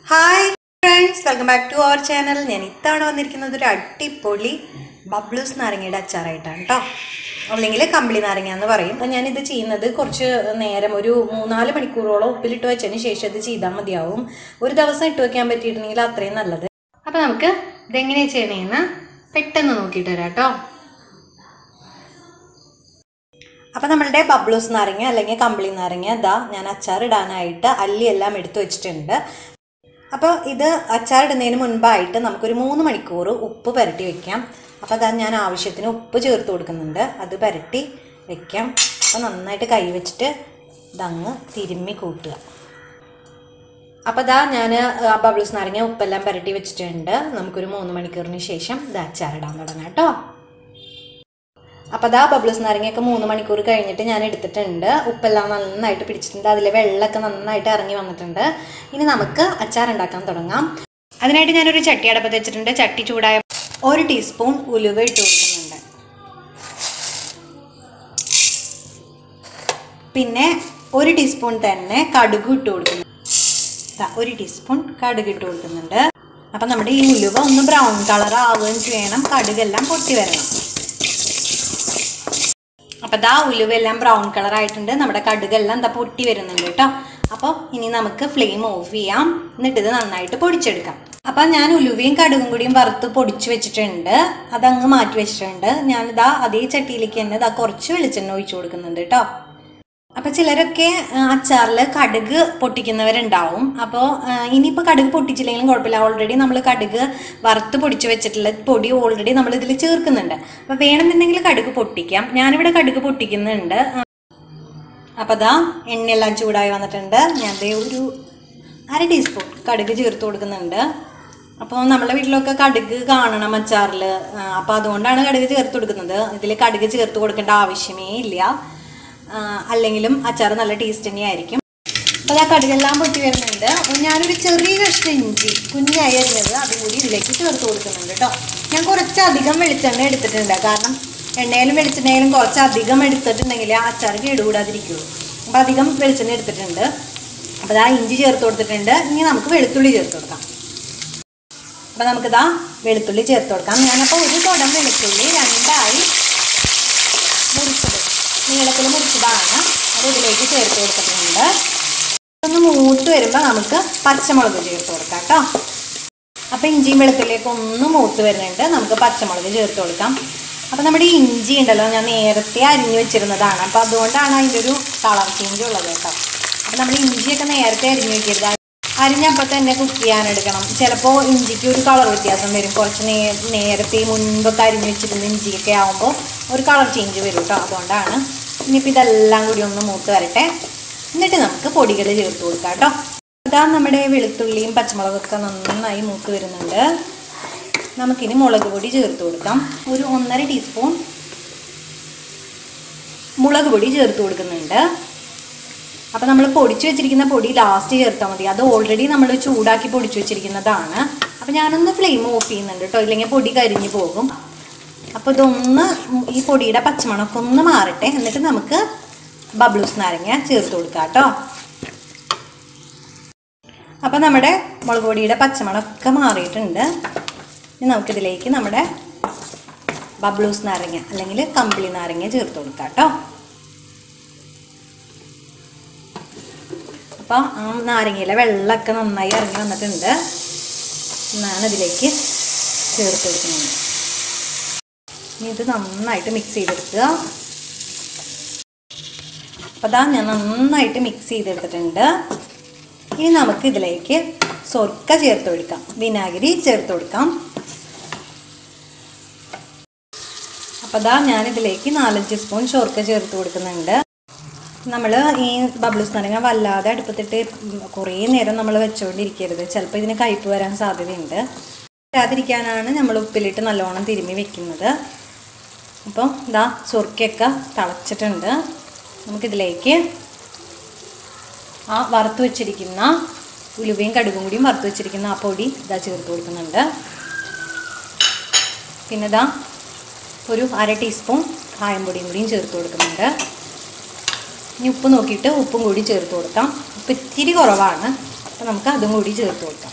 hi friends welcome back to our channel ഞാൻ ഇത്തവണ വന്നിരിക്കുന്നത് ഒരു അടിപൊളി ബബ്ലൂസ് നാരങ്ങയുടെ അച്ചാറായിട്ടാണ് കേട്ടോ അല്ലെങ്കിൽ കമ്പിളി നാരങ്ങ എന്ന് പറയും അപ്പോൾ ഞാനിത് ചെയ്യുന്നത് കുറച്ച് നേരം ഒരു മൂന്നാല് മണിക്കൂറോളം ഉപ്പിലിട്ട് വെച്ചതിന് ശേഷം ഇത് ചെയ്താൽ മതിയാവും ഒരു ദിവസം ഇട്ട് വെക്കാൻ പറ്റിയിട്ടുണ്ടെങ്കിൽ അത്രയും നല്ലത് അപ്പോൾ നമുക്ക് ഇതെങ്ങനെയാണ് ചെയ്യണേന്ന് പെട്ടെന്ന് നോക്കിയിട്ട് വരാം കേട്ടോ അപ്പോൾ നമ്മളുടെ ബബ്ലൂസ് നാരങ്ങ അല്ലെങ്കിൽ കമ്പിളി നാരങ്ങ ഇതാ ഞാൻ അച്ചാർ ഇടാനായിട്ട് അല്ലി എല്ലാം എടുത്തു വെച്ചിട്ടുണ്ട് അപ്പോൾ ഇത് അച്ചാർ ഇടുന്നതിന് മുൻപായിട്ട് നമുക്കൊരു മൂന്ന് മണിക്കൂർ ഉപ്പ് പുരട്ടി വെക്കാം അപ്പോൾ അതാ ഞാൻ ആവശ്യത്തിന് ഉപ്പ് ചേർത്ത് കൊടുക്കുന്നുണ്ട് അത് പുരട്ടി വെക്കാം അപ്പോൾ നന്നായിട്ട് കൈ വെച്ചിട്ട് ഇതങ്ങ് തിരുമ്മി കൂട്ടുക അപ്പോൾ ഇതാ ഞാൻ ബബ്ലൂസ് നാരങ്ങ ഉപ്പെല്ലാം പുരട്ടി വെച്ചിട്ടുണ്ട് നമുക്കൊരു മൂന്ന് മണിക്കൂറിന് ശേഷം ഇത് അച്ചാറിടാൻ തുടങ്ങാം കേട്ടോ അപ്പോൾ അതാ ബബ്ലൂസ് നാരങ്ങയൊക്കെ മൂന്ന് മണിക്കൂർ കഴിഞ്ഞിട്ട് ഞാൻ എടുത്തിട്ടുണ്ട് ഉപ്പെല്ലാം നന്നായിട്ട് പിടിച്ചിട്ടുണ്ട് അതിലെ വെള്ളമൊക്കെ നന്നായിട്ട് ഇറങ്ങി വന്നിട്ടുണ്ട് ഇനി നമുക്ക് അച്ചാർ ഉണ്ടാക്കാൻ തുടങ്ങാം അതിനായിട്ട് ഞാനൊരു ചട്ടി അടപ്പത്ത് വെച്ചിട്ടുണ്ട് ചട്ടി ചൂടായ ഒരു ടീസ്പൂൺ ഉലുവ ഇട്ട് കൊടുക്കുന്നുണ്ട് പിന്നെ ഒരു ടീസ്പൂൺ തന്നെ കടുക് ഇട്ട് കൊടുക്കുന്നുണ്ട് ദാ ഒരു ടീസ്പൂൺ കടുക് ഇട്ട് കൊടുക്കുന്നുണ്ട് അപ്പം നമ്മുടെ ഈ ഉലുവ ഒന്ന് ബ്രൗൺ കളർ ആവുകയും ചെയ്യണം കടുകെല്ലാം പൊട്ടി വരണം അപ്പൊ ദാ ഉലുവെല്ലാം ബ്രൗൺ കളർ ആയിട്ടുണ്ട് നമ്മുടെ കടുകെല്ലാം എന്താ പൊട്ടി വരുന്നുണ്ട് കേട്ടോ അപ്പോൾ ഇനി നമുക്ക് ഫ്ലെയിം ഓഫ് ചെയ്യാം എന്നിട്ട് ഇത് നന്നായിട്ട് പൊടിച്ചെടുക്കാം അപ്പം ഞാൻ ഉലുവയും കടുകും കൂടിയും വറുത്ത് പൊടിച്ച് വെച്ചിട്ടുണ്ട് അതങ്ങ് മാറ്റി വെച്ചിട്ടുണ്ട് ഞാനിതാ അതേ ചട്ടിയിലേക്ക് തന്നെ ഇതാ കുറച്ച് വെളിച്ചെണ്ണ ഒഴിച്ചു കൊടുക്കുന്നുണ്ട് കേട്ടോ അപ്പം ചിലരൊക്കെ അച്ചാറിൽ കടുക് പൊട്ടിക്കുന്നവരുണ്ടാവും അപ്പോൾ ഇനിയിപ്പോൾ കടുക് പൊട്ടിച്ചില്ലെങ്കിലും കുഴപ്പമില്ല ഓൾറെഡി നമ്മൾ കടുക് വറുത്ത് പൊടിച്ച് വെച്ചിട്ടുള്ള പൊടി ഓൾറെഡി നമ്മൾ ഇതിൽ ചേർക്കുന്നുണ്ട് അപ്പോൾ വേണമെന്നുണ്ടെങ്കിൽ കടുക് പൊട്ടിക്കാം ഞാനിവിടെ കടുക് പൊട്ടിക്കുന്നുണ്ട് അപ്പോൾ അതാ എണ്ണയെല്ലാം ചൂടായി വന്നിട്ടുണ്ട് ഞാൻ ദേ ഒരു അര ടീസ്പൂൺ കടുക് ചേർത്ത് കൊടുക്കുന്നുണ്ട് അപ്പോൾ നമ്മളെ വീട്ടിലൊക്കെ കടുക് കാണണം അച്ചാറിൽ അപ്പോൾ അതുകൊണ്ടാണ് കടുക് ചേർത്ത് കൊടുക്കുന്നത് ഇതിൽ കടുക് ചേർത്ത് കൊടുക്കേണ്ട ആവശ്യമേ ഇല്ല അല്ലെങ്കിലും അച്ചാർ നല്ല ടേസ്റ്റ് തന്നെയായിരിക്കും അപ്പോൾ ആ കടുകെല്ലാം പൊട്ടി വരുന്നുണ്ട് ഞാനൊരു ചെറിയ കഷ്ണം ഇഞ്ചി കുഞ്ഞായി അരിഞ്ഞത് അതും കൂടി ഇതിലേക്ക് ചേർത്ത് കൊടുക്കുന്നുണ്ട് കേട്ടോ ഞാൻ കുറച്ചധികം വെളിച്ചെണ്ണ എടുത്തിട്ടുണ്ട് കാരണം എണ്ണയിലും വെളിച്ചെണ്ണയിലും കുറച്ചധികം എടുത്തിട്ടുണ്ടെങ്കിൽ ആ അച്ചാർ കേടുകൂടാതിരിക്കുള്ളൂ അപ്പോൾ അധികം വെളിച്ചെണ്ണ എടുത്തിട്ടുണ്ട് അപ്പോൾ ആ ഇഞ്ചി ചേർത്ത് കൊടുത്തിട്ടുണ്ട് ഇനി നമുക്ക് വെളുത്തുള്ളി ചേർത്ത് കൊടുക്കാം അപ്പോൾ നമുക്കിതാ വെളുത്തുള്ളി ചേർത്ത് കൊടുക്കാം ഞാനപ്പോൾ ഒരു കുടം വെളുത്തുള്ളി രണ്ടായി മുറിച്ചത് നീളത്തിൽ മുറിച്ചതാണ് അത് ഇതിലേക്ക് ചേർത്ത് കൊടുത്തിട്ടുണ്ട് ഒന്ന് മൂത്ത് വരുമ്പോൾ നമുക്ക് പച്ചമുളക് ചേർത്ത് കൊടുക്കാം കേട്ടോ അപ്പോൾ ഇഞ്ചിയും വെളുത്തുള്ളിയൊക്കെ ഒന്ന് മൂത്ത് വരുന്നുണ്ട് നമുക്ക് പച്ചമുളക് ചേർത്ത് കൊടുക്കാം അപ്പോൾ നമ്മുടെ ഈ ഇഞ്ചി ഉണ്ടല്ലോ ഞാൻ നേരത്തെ അരിഞ്ഞു വെച്ചിരുന്നതാണ് അപ്പോൾ അതുകൊണ്ടാണ് അതിൻ്റെ ഒരു കളർ ചേഞ്ച് ഉള്ളത് കേട്ടോ അപ്പോൾ നമ്മൾ ഇഞ്ചിയൊക്കെ നേരത്തെ അരിഞ്ഞു വെക്കരുത് അരിഞ്ഞപ്പോൾ തന്നെ കുക്ക് ചെയ്യാനെടുക്കണം ചിലപ്പോൾ ഇഞ്ചിക്ക് ഒരു കളർ വ്യത്യാസം വരും കുറച്ച് നേ നേരത്തെ മുൻപൊക്കെ അരിഞ്ഞു വെച്ചിരുന്ന ഇഞ്ചിയൊക്കെ ആകുമ്പോൾ ഒരു കളർ ചേഞ്ച് വരും കേട്ടോ അതുകൊണ്ടാണ് ഇനിയിപ്പോൾ ഇതെല്ലാം കൂടി ഒന്ന് മൂത്ത് വരട്ടെ എന്നിട്ട് നമുക്ക് പൊടികൾ ചേർത്ത് കൊടുക്കാം കേട്ടോ ഇതാ നമ്മുടെ വെളുത്തുള്ളിയും പച്ചമുളകൊക്കെ നന്നായി മൂത്ത് വരുന്നുണ്ട് നമുക്കിനി മുളക് പൊടി ചേർത്ത് കൊടുക്കാം ഒരു ഒന്നര ടീസ്പൂൺ മുളക് പൊടി ചേർത്ത് കൊടുക്കുന്നുണ്ട് അപ്പോൾ നമ്മൾ പൊടിച്ചു വെച്ചിരിക്കുന്ന പൊടി ലാസ്റ്റ് ചേർത്താൽ മതി അത് ഓൾറെഡി നമ്മൾ ചൂടാക്കി പൊടിച്ചു വെച്ചിരിക്കുന്നതാണ് അപ്പോൾ ഞാനൊന്ന് ഫ്ലെയിം ഓഫ് ചെയ്യുന്നുണ്ട് കേട്ടോ ഇല്ലെങ്കിൽ പൊടി കരിഞ്ഞു പോകും അപ്പോൾ ഇതൊന്ന് ഈ പൊടിയുടെ പച്ചമണമൊക്കെ ഒന്ന് മാറട്ടെ എന്നിട്ട് നമുക്ക് ബബ്ലൂസ് നാരങ്ങ ചേർത്ത് കൊടുക്കാം കേട്ടോ അപ്പോൾ നമ്മുടെ മുളക് പൊടിയുടെ പച്ചമണമൊക്കെ മാറിയിട്ടുണ്ട് ഇനി നമുക്കിതിലേക്ക് നമ്മുടെ ബബ്ലൂസ് നാരങ്ങ അല്ലെങ്കിൽ കമ്പിളി നാരങ്ങ ചേർത്ത് കൊടുക്കാം കേട്ടോ അപ്പോൾ ആ നാരങ്ങയിലെ വെള്ളമൊക്കെ നന്നായി ഇറങ്ങി വന്നിട്ടുണ്ട് ഞാനതിലേക്ക് ചേർത്ത് കൊടുക്കുന്നുണ്ട് ഇനി ഇത് നന്നായിട്ട് മിക്സ് ചെയ്തെടുക്കുക അപ്പോൾ അതാ ഞാൻ നന്നായിട്ട് മിക്സ് ചെയ്തെടുത്തിട്ടുണ്ട് ഇനി നമുക്ക് ഇതിലേക്ക് സൊർക്ക ചേർത്ത് കൊടുക്കാം വിനാഗിരി ചേർത്ത് കൊടുക്കാം അപ്പോൾ അതാ ഞാനിതിലേക്ക് നാലഞ്ച് സ്പൂൺ ഷോർക്ക ചേർത്ത് കൊടുക്കുന്നുണ്ട് നമ്മൾ ഈ ബബ്ലൂസ് നാരങ്ങ വല്ലാതെ അടുപ്പത്തിട്ട് കുറേ നേരം നമ്മൾ വെച്ചുകൊണ്ടിരിക്കരുത് ചിലപ്പോൾ ഇതിന് കയ്പ്പ് വരാൻ സാധ്യതയുണ്ട് വരാതിരിക്കാനാണ് നമ്മൾ ഉപ്പിലിട്ട് നല്ലോണം തിരുമ്മി വെക്കുന്നത് അപ്പോൾ ഇതാ ചൊറുക്കൊക്കെ തിളച്ചിട്ടുണ്ട് നമുക്കിതിലേക്ക് ആ വറുത്ത് വെച്ചിരിക്കുന്ന ഉലുവയും കടുകും കൂടിയും വറുത്ത് വെച്ചിരിക്കുന്ന ആ പൊടി ഇതാ ചേർത്ത് കൊടുക്കുന്നുണ്ട് പിന്നെ ഇതാ ഒരു അര ടീസ്പൂൺ കായംപൊടിയും കൂടിയും ചേർത്ത് കൊടുക്കുന്നുണ്ട് ഇനി ഉപ്പ് നോക്കിയിട്ട് ഉപ്പും കൂടി ചേർത്ത് കൊടുക്കാം ഉപ്പ് ഇത്തിരി കുറവാണ് അപ്പോൾ നമുക്ക് അതും കൂടി ചേർത്ത് കൊടുക്കാം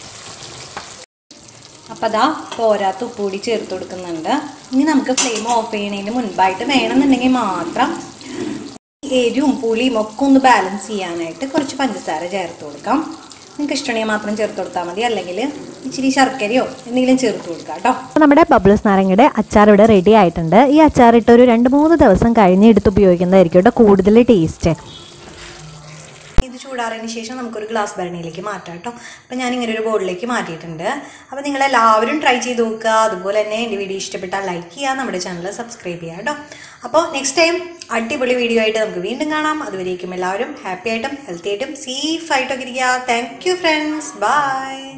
അപ്പോൾ അതാ പോരാത്ത ഉപ്പ് കൂടി ചേർത്ത് കൊടുക്കുന്നുണ്ട് ഇനി നമുക്ക് ഫ്ലെയിം ഓഫ് ചെയ്യണതിന് മുൻപായിട്ട് വേണമെന്നുണ്ടെങ്കിൽ മാത്രം എരിവും പുളിയും ഒക്കെ ഒന്ന് ബാലൻസ് ചെയ്യാനായിട്ട് കുറച്ച് പഞ്ചസാര ചേർത്ത് കൊടുക്കാം നിങ്ങൾക്ക് ഇഷ്ടമാണെങ്കിൽ മാത്രം ചേർത്ത് കൊടുത്താൽ മതി അല്ലെങ്കിൽ ഇച്ചിരി ശർക്കരയോ എന്തെങ്കിലും ചേർത്ത് കൊടുക്കാം കേട്ടോ അപ്പോൾ നമ്മുടെ ബബിൾസ് നാരങ്ങയുടെ അച്ചാർ ഇവിടെ റെഡി ആയിട്ടുണ്ട് ഈ അച്ചാർ ഇട്ട് ഒരു രണ്ട് മൂന്ന് ദിവസം കഴിഞ്ഞ് എടുത്ത് ഉപയോഗിക്കുന്നതായിരിക്കും കേട്ടോ കൂടുതൽ ടേസ്റ്റ് ഇത് ചൂടാറിയതിന് ശേഷം നമുക്കൊരു ഗ്ലാസ് ഭരണിയിലേക്ക് മാറ്റാം കേട്ടോ അപ്പോൾ ഞാൻ ഇങ്ങനെ ഒരു ബോളിലേക്ക് മാറ്റിയിട്ടുണ്ട് അപ്പോൾ നിങ്ങൾ എല്ലാവരും ട്രൈ ചെയ്ത് നോക്കുക അതുപോലെ തന്നെ എൻ്റെ വീഡിയോ ഇഷ്ടപ്പെട്ടാൽ ലൈക്ക് ചെയ്യുക നമ്മുടെ ചാനൽ സബ്സ്ക്രൈബ് ചെയ്യുക കേട്ടോ അപ്പോൾ നെക്സ്റ്റ് ടൈം അടിപൊളി വീഡിയോ ആയിട്ട് നമുക്ക് വീണ്ടും കാണാം അതുവരേക്കും എല്ലാവരും ഹാപ്പി ആയിട്ടും ഹെൽത്തി ആയിട്ടും സേഫ് ആയിട്ടൊക്കെ ഇരിക്കുക താങ്ക് യു ഫ്രണ്ട്സ് ബൈ